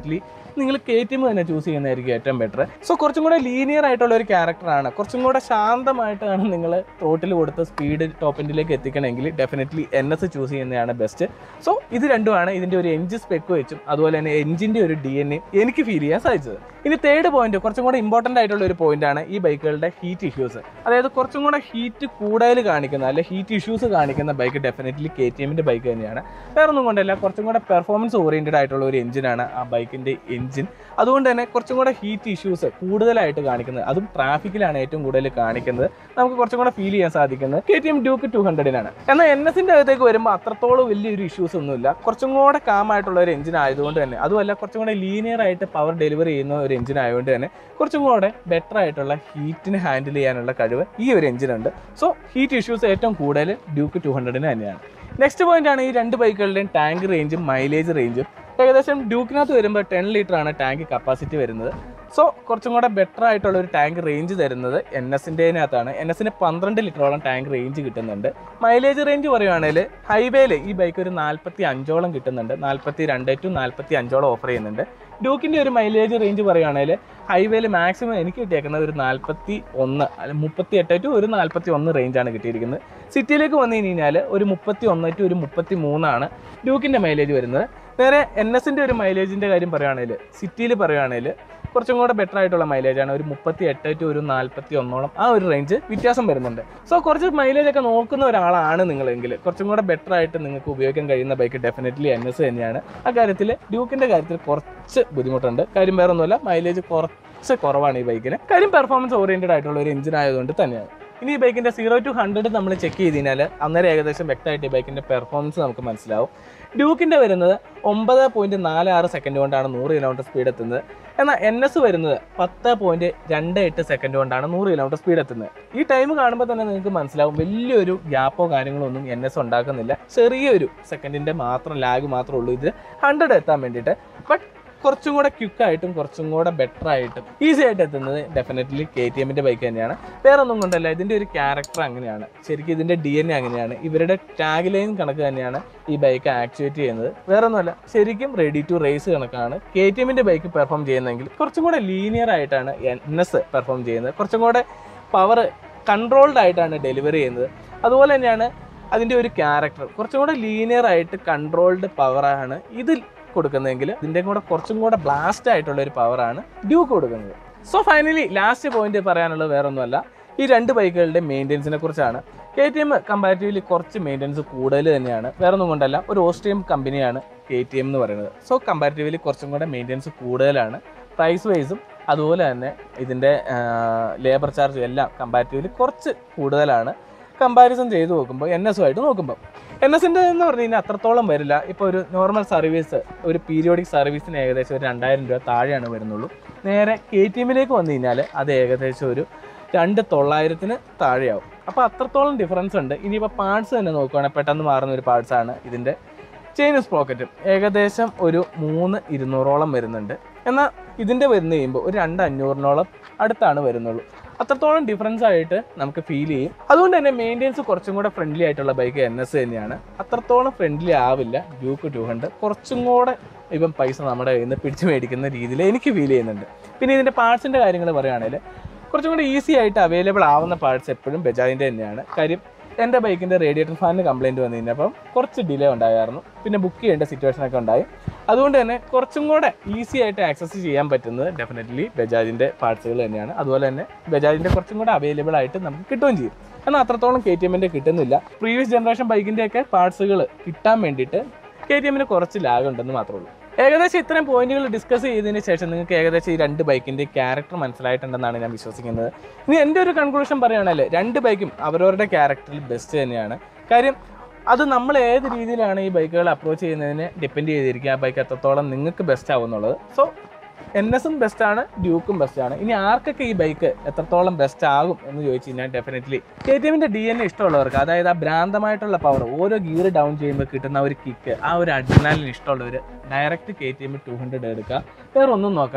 നിങ്ങൾ കെ ടി എം തന്നെ ചൂസ് ചെയ്യുന്നതായിരിക്കും ഏറ്റവും ബെറ്റർ സോ കുറച്ചും കൂടെ ലീനിയർ ആയിട്ടുള്ള ഒരു ക്യാരക്ടറാണ് കുറച്ചും കൂടെ ശാന്തമായിട്ടാണ് നിങ്ങൾ റോട്ടിൽ കൊടുത്ത് സ്പീഡ് ടോപ്പ് എൻഡിലേക്ക് എത്തിക്കണമെങ്കിൽ ഡെഫിനറ്റ്ലി എൻ എസ് ചൂസ് ചെയ്യുന്നതാണ് ബെസ്റ്റ് സോ ഇത് രണ്ടുമാണ് ഇതിൻ്റെ ഒരു എഞ്ചിൻ സ്പെക്ക് വെച്ചും അതുപോലെ തന്നെ എഞ്ചിൻ്റെ ഒരു ഡി എൻ എ എനിക്ക് ഫീൽ ചെയ്യാൻ സാധിച്ചത് ഇനി തേർഡ് പോയിന്റ് കുറച്ചും കൂടെ ഇമ്പോർട്ടൻ്റ് ആയിട്ടുള്ള ഒരു പോയിന്റാണ് ഈ ബൈക്കുകളുടെ ഹീറ്റ് ഇഷ്യൂസ് അതായത് കുറച്ചും കൂടെ ഹീറ്റ് കൂടുതൽ കാണിക്കുന്ന അല്ലെ ഹീറ്റ് ഇഷ്യൂസ് കാണിക്കുന്ന ബൈക്ക് ഡെഫിനറ്റ്ലി കെ ടി എമ്മിൻ്റെ ബൈക്ക് തന്നെയാണ് വേറെ ഒന്നും കൊണ്ടല്ല കുറച്ചും കൂടെ പെർഫോമൻസ് ഓറിയൻറ്റഡ് ആയിട്ടുള്ള ഒരു എഞ്ചിനാണ് ആ ബൈക്കിൻ്റെ എഞ്ചിൻ അതുകൊണ്ട് തന്നെ കുറച്ചും കൂടെ ഹീറ്റ് ഇഷ്യൂസ് കൂടുതലായിട്ട് കാണിക്കുന്നത് അതും ട്രാഫിക്കിലാണ് ഏറ്റവും കൂടുതൽ കാണിക്കുന്നത് നമുക്ക് കുറച്ചും കൂടെ ഫീൽ ചെയ്യാൻ സാധിക്കുന്നത് K T M Duke two ഹൺഡ്രഡിനാണ് എന്നാൽ എൻ എസിൻ്റെ അകത്തേക്ക് വരുമ്പോൾ അത്രത്തോളം വലിയൊരു ഇഷ്യൂസ് ഒന്നുമില്ല കുറച്ചും കൂടെ കാം ആയിട്ടുള്ള ഒരു എഞ്ചിൻ ആയതുകൊണ്ട് തന്നെ അതുമല്ല കുറച്ചും കൂടെ ലീനിയർ ആയിട്ട് പവർ ഡെലിവറി ചെയ്യുന്ന ഒരു എഞ്ചിൻ ആയതുകൊണ്ട് തന്നെ കുറച്ചും കൂടെ ബെറ്റർ ആയിട്ടുള്ള ഹീറ്റിന് ഹാൻഡിൽ ചെയ്യാനുള്ള കഴിവ് ഈ ഒരു എഞ്ചിനുണ്ട് സോ ഹീറ്റ് ഇഷ്യൂസ് ഏറ്റവും കൂടുതൽ ഡ്യൂക്ക് ടു ഹൺഡ്രഡിന് തന്നെയാണ് നെക്സ്റ്റ് പോയിന്റ് ആണ് ഈ രണ്ട് ബൈക്കുകളുടെയും ടാങ്ക് റേഞ്ചും മൈലേജ് റേഞ്ചും ഏകദേശം ഡ്യൂക്കിനകത്ത് വരുമ്പോൾ ടെൻ ലിറ്റർ ആണ് ടാങ്ക് കപ്പാസിറ്റി വരുന്നത് സോ കുറച്ചും കൂടെ ബെറ്റർ ആയിട്ടുള്ള ഒരു ടാങ്ക് റേഞ്ച് തരുന്നത് എൻ എസിൻ്റെതിനകത്താണ് എൻ എസിന് പന്ത്രണ്ട് ലിറ്ററോളം ടാങ്ക് റേഞ്ച് കിട്ടുന്നുണ്ട് മൈലേജ് റേഞ്ച് പറയുവാണെങ്കിൽ ഹൈവേയിൽ ഈ ബൈക്ക് ഒരു നാൽപ്പത്തി അഞ്ചോളം കിട്ടുന്നുണ്ട് നാൽപ്പത്തി രണ്ട് ടു നാൽപ്പത്തി അഞ്ചോളം ഓഫർ ചെയ്യുന്നുണ്ട് ഡ്യൂക്കിൻ്റെ ഒരു മൈലേജ് റേഞ്ച് പറയുവാണെങ്കിൽ ഹൈവേയിൽ മാക്സിമം എനിക്ക് കിട്ടിയേക്കുന്നത് ഒരു നാൽപ്പത്തി ഒന്ന് അല്ല മുപ്പത്തി എട്ട് ടു ഒരു നാൽപ്പത്തി ഒന്ന് റേഞ്ചാണ് കിട്ടിയിരിക്കുന്നത് സിറ്റിയിലേക്ക് വന്നു കഴിഞ്ഞാൽ ഒരു മുപ്പത്തി ഒന്ന് ടു ഒരു മുപ്പത്തി മൂന്നാണ് ഡ്യൂക്കിൻ്റെ മൈലേജ് വരുന്നത് നേരെ എൻ എസിൻ്റെ ഒരു മൈലേജിൻ്റെ കാര്യം പറയുവാണെങ്കിൽ സിറ്റിയിൽ പറയുവാണെങ്കിൽ കുറച്ചും കൂടെ ബെറ്റർ ആയിട്ടുള്ള മൈലേജ് ആണ് ഒരു മുപ്പത്തി എട്ട് ടു ഒരു നാൽപ്പത്തി ഒന്നോളം ആ ഒരു റേഞ്ച് വ്യത്യാസം വരുന്നുണ്ട് സോ കുറച്ച് മൈലേജ് ഒക്കെ നോക്കുന്ന ഒരാളാണ് നിങ്ങളെങ്കിൽ കുറച്ചും കൂടെ ബെറ്റർ ആയിട്ട് നിങ്ങൾക്ക് ഉപയോഗിക്കാൻ കഴിയുന്ന ബൈക്ക് ഡെഫിനറ്റ്ലി എൻ എസ് തന്നെയാണ് ആ കാര്യത്തിൽ ഡ്യൂക്കിൻ്റെ കാര്യത്തിൽ കുറച്ച് ബുദ്ധിമുട്ടുണ്ട് കാര്യം വേറെ ഒന്നുമല്ല മൈലേജ് കുറച്ച് കുറവാണ് ഈ ബൈക്കിന് കാര്യം പെർഫോമൻസ് ഓറിയൻറ്റഡ് ആയിട്ടുള്ള ഒരു എഞ്ചിൻ ആയതുകൊണ്ട് തന്നെയാണ് ഇനി ഈ ബൈക്കിന്റെ സീറോ ടു ഹൺഡ്രഡ് നമ്മൾ ചെക്ക് ചെയ്ത് കഴിഞ്ഞാൽ അന്നേരം ഏകദേശം വ്യക്തമായിട്ട് ഈ ബൈക്കിന്റെ പെർഫോമൻസ് നമുക്ക് മനസ്സിലാവും ഡ്യൂക്കിന്റെ വരുന്നത് ഒമ്പത് പോയിന്റ് നാല് ആറ് സെക്കൻഡ് കൊണ്ടാണ് നൂറ് കിലോമീറ്റർ സ്പീഡ് എത്തുന്നത് എന്നാൽ എൻ എസ് വരുന്നത് പത്ത് പോയിന്റ് രണ്ട് എട്ട് സെക്കൻഡ് കൊണ്ടാണ് നൂറ് കിലോമീറ്റർ സ്പീഡ് എത്തുന്നത് ഈ ടൈം കാണുമ്പോൾ തന്നെ നിങ്ങൾക്ക് മനസ്സിലാവും വലിയൊരു ഗ്യാപ്പോ കാര്യങ്ങളോ ഒന്നും എൻ എസ് ഉണ്ടാക്കുന്നില്ല ചെറിയൊരു സെക്കൻഡിന്റെ മാത്രം ലാഗ് മാത്രമേ ഉള്ളൂ ഇത് ഹൺഡ്രഡ് എത്താൻ വേണ്ടിയിട്ട് ബട്ട് കുറച്ചും കൂടെ ക്വിക്കായിട്ടും കുറച്ചും കൂടെ ബെറ്റർ ആയിട്ടും ഈസി ആയിട്ട് എത്തുന്നത് ഡെഫിനറ്റ്ലി കെ ടി എമ്മിൻ്റെ ബൈക്ക് തന്നെയാണ് വേറെ ഒന്നും കൊണ്ടല്ല ഇതിൻ്റെ ഒരു ക്യാരക്ടർ അങ്ങനെയാണ് ശരിക്കും ഇതിൻ്റെ ഡി എൻ എ അങ്ങനെയാണ് ഇവരുടെ ടാഗ് ലൈൻ കണക്ക് തന്നെയാണ് ഈ ബൈക്ക് ആക്ടിവേറ്റ് ചെയ്യുന്നത് വേറെ ഒന്നുമല്ല ശരിക്കും റെഡി ടു റേസ് കണക്കാണ് കെ ടി എമ്മിൻ്റെ ബൈക്ക് പെർഫോം ചെയ്യുന്നതെങ്കിൽ കുറച്ചും കൂടെ ലീനിയർ ആയിട്ടാണ് എൻ എസ് പെർഫോം ചെയ്യുന്നത് കുറച്ചും കൂടെ പവർ കൺട്രോൾഡ് ആയിട്ടാണ് ഡെലിവറി ചെയ്യുന്നത് അതുപോലെ തന്നെയാണ് അതിൻ്റെ ഒരു ക്യാരക്ടർ കുറച്ചും കൂടെ ലീനിയർ ആയിട്ട് കൺട്രോൾഡ് പവറാണ് ഇതിൽ കൊടുക്കുന്നതെങ്കിൽ ഇതിൻ്റെ കൂടെ കുറച്ചും കൂടെ ബ്ലാസ്റ്റ് ആയിട്ടുള്ള ഒരു പവറാണ് ഡ്യൂക്ക് കൊടുക്കുന്നത് സോ ഫൈനലി ലാസ്റ്റ് പോയിന്റ് പറയാനുള്ളത് വേറെ ഒന്നുമല്ല ഈ രണ്ട് ബൈക്കുകളുടെ മെയിൻ്റെനൻസിനെ കുറിച്ചാണ് കെ ടി എം കമ്പാരിറ്റീവ്ലി കുറച്ച് മെയിൻ്റെനൻസ് കൂടുതൽ തന്നെയാണ് വേറെ ഒന്നും കൊണ്ടല്ല ഒരു ഓസ്ട്രിയൻ കമ്പനിയാണ് കെ ടി എം എന്ന് പറയുന്നത് സോ കമ്പാരിറ്റീവ്ലി കുറച്ചും കൂടെ മെയിൻ്റെനൻസ് കൂടുതലാണ് പ്രൈസ് വൈസും അതുപോലെ തന്നെ ഇതിൻ്റെ ലേബർ ചാർജ് എല്ലാം കമ്പാരിറ്റീവ്ലി കുറച്ച് കൂടുതലാണ് കമ്പാരിസൺ ചെയ്ത് നോക്കുമ്പോൾ എൻ എസ് ആയിട്ട് നോക്കുമ്പോൾ എൻ എസിൻ്റെ എന്ന് പറഞ്ഞു കഴിഞ്ഞാൽ അത്രത്തോളം വരില്ല ഇപ്പോൾ ഒരു നോർമൽ സർവീസ് ഒരു പീരിയോഡിക് സർവീസിന് ഏകദേശം ഒരു രണ്ടായിരം രൂപ താഴെയാണ് വരുന്നുള്ളൂ നേരെ കെ ടി എമ്മിലേക്ക് വന്നു കഴിഞ്ഞാൽ അത് ഏകദേശം ഒരു രണ്ട് തൊള്ളായിരത്തിന് താഴെയാവും അപ്പോൾ അത്രത്തോളം ഡിഫറൻസ് ഉണ്ട് ഇനിയിപ്പോൾ പാർട്സ് തന്നെ നോക്കുകയാണെങ്കിൽ പെട്ടെന്ന് മാറുന്ന ഒരു പാർട്സാണ് ഇതിൻ്റെ ചെയിൻ സ്പ്രോക്കറ്റും ഏകദേശം ഒരു മൂന്ന് ഇരുന്നൂറോളം വരുന്നുണ്ട് എന്നാൽ ഇതിൻ്റെ വരുന്ന കഴിയുമ്പോൾ ഒരു രണ്ട് അഞ്ഞൂറിനോളം അടുത്താണ് വരുന്നുള്ളൂ അത്രത്തോളം ഡിഫറൻസ് ആയിട്ട് നമുക്ക് ഫീൽ ചെയ്യും അതുകൊണ്ട് തന്നെ മെയിൻ്റെനൻസ് കുറച്ചും കൂടെ ഫ്രണ്ട്ലി ആയിട്ടുള്ള ബൈക്ക് എൻ എസ് തന്നെയാണ് അത്രത്തോളം ഫ്രണ്ട്ലി ആവില്ല ഡ്യൂക്ക് ടു ഹൺഡ്രഡ് കുറച്ചും കൂടെ ഇപ്പം പൈസ നമ്മുടെ കയ്യിൽ നിന്ന് പിടിച്ചു മേടിക്കുന്ന രീതിയിൽ എനിക്ക് ഫീൽ ചെയ്യുന്നുണ്ട് പിന്നെ ഇതിൻ്റെ പാർട്സിൻ്റെ കാര്യങ്ങൾ പറയുകയാണെങ്കിൽ കുറച്ചും കൂടി ഈസി ആയിട്ട് അവൈലബിൾ ആവുന്ന പാർട്സ് എപ്പോഴും ബജാജിൻ്റെ തന്നെയാണ് കാര്യം എൻ്റെ ബൈക്കിൻ്റെ റേഡിയേറ്റർ ഫാനിന് കംപ്ലൈൻറ്റ് വന്നു കഴിഞ്ഞപ്പം കുറച്ച് ഡിലേ ഉണ്ടായിരുന്നു പിന്നെ ബുക്ക് ചെയ്യേണ്ട സിറ്റുവേഷൻ ഒക്കെ ഉണ്ടായി അതുകൊണ്ട് തന്നെ കുറച്ചും കൂടെ ഈസി ആയിട്ട് ആക്സസ് ചെയ്യാൻ പറ്റുന്നത് ഡെഫിനറ്റ്ലി ബജാജിൻ്റെ പാർട്സുകൾ തന്നെയാണ് അതുപോലെ തന്നെ ബജാജിൻ്റെ കുറച്ചും കൂടെ അവൈലബിൾ ആയിട്ട് നമുക്ക് കിട്ടുകയും ചെയ്യും എന്നാൽ അത്രത്തോളം കെ ടി എമ്മിൻ്റെ കിട്ടുന്നില്ല പ്രീവിയസ് ജനറേഷൻ ബൈക്കിൻ്റെയൊക്കെ പാർട്സുകൾ കിട്ടാൻ വേണ്ടിയിട്ട് കെ ടി എമ്മിന് കുറച്ച് ലാഗ് ഉണ്ടെന്ന് മാത്രമേ ഉള്ളൂ ഏകദേശം ഇത്രയും പോയിന്റുകൾ ഡിസ്കസ് ചെയ്തതിന് ശേഷം നിങ്ങൾക്ക് ഏകദേശം ഈ രണ്ട് ബൈക്കിന്റെ ക്യാരക്ടർ മനസ്സിലായിട്ടുണ്ടെന്നാണ് ഞാൻ വിശ്വസിക്കുന്നത് ഇനി എൻ്റെ ഒരു കൺക്ലൂഷൻ പറയുകയാണെങ്കിൽ രണ്ട് ബൈക്കും അവരവരുടെ ക്യാരക്ടറിൽ ബെസ്റ്റ് തന്നെയാണ് കാര്യം അത് നമ്മൾ ഏത് രീതിയിലാണ് ഈ ബൈക്കുകൾ അപ്രോച്ച് ചെയ്യുന്നതിനെ ഡിപ്പെൻഡ് ചെയ്തിരിക്കുക ആ ബൈക്ക് എത്രത്തോളം നിങ്ങൾക്ക് ബെസ്റ്റ് ആവും എന്നുള്ളത് സോ എൻ എസും ബെസ്റ്റാണ് ഡ്യൂക്കും ബെസ്റ്റാണ് ഇനി ആർക്കൊക്കെ ഈ ബൈക്ക് എത്രത്തോളം ബെസ്റ്റ് ആകും എന്ന് ചോദിച്ചു കഴിഞ്ഞാൽ ഡെഫിനറ്റ്ലി കെ ടി എമ്മിൻ്റെ ഡി എൻ എ ഇഷ്ടമുള്ളവർക്ക് അതായത് ആ ഭ്രാന്തമായിട്ടുള്ള പവർ ഓരോ ഗിയർ ഡൗൺ ചെയ്യുമ്പോൾ കിട്ടുന്ന ഒരു കിക്ക് ആ ഒരു അഡ്രിനാലിന് ഇഷ്ടമുള്ളവർ direct K T M two hundred എടുക്കുക വേറെ ഒന്നും നോക്കണ്ട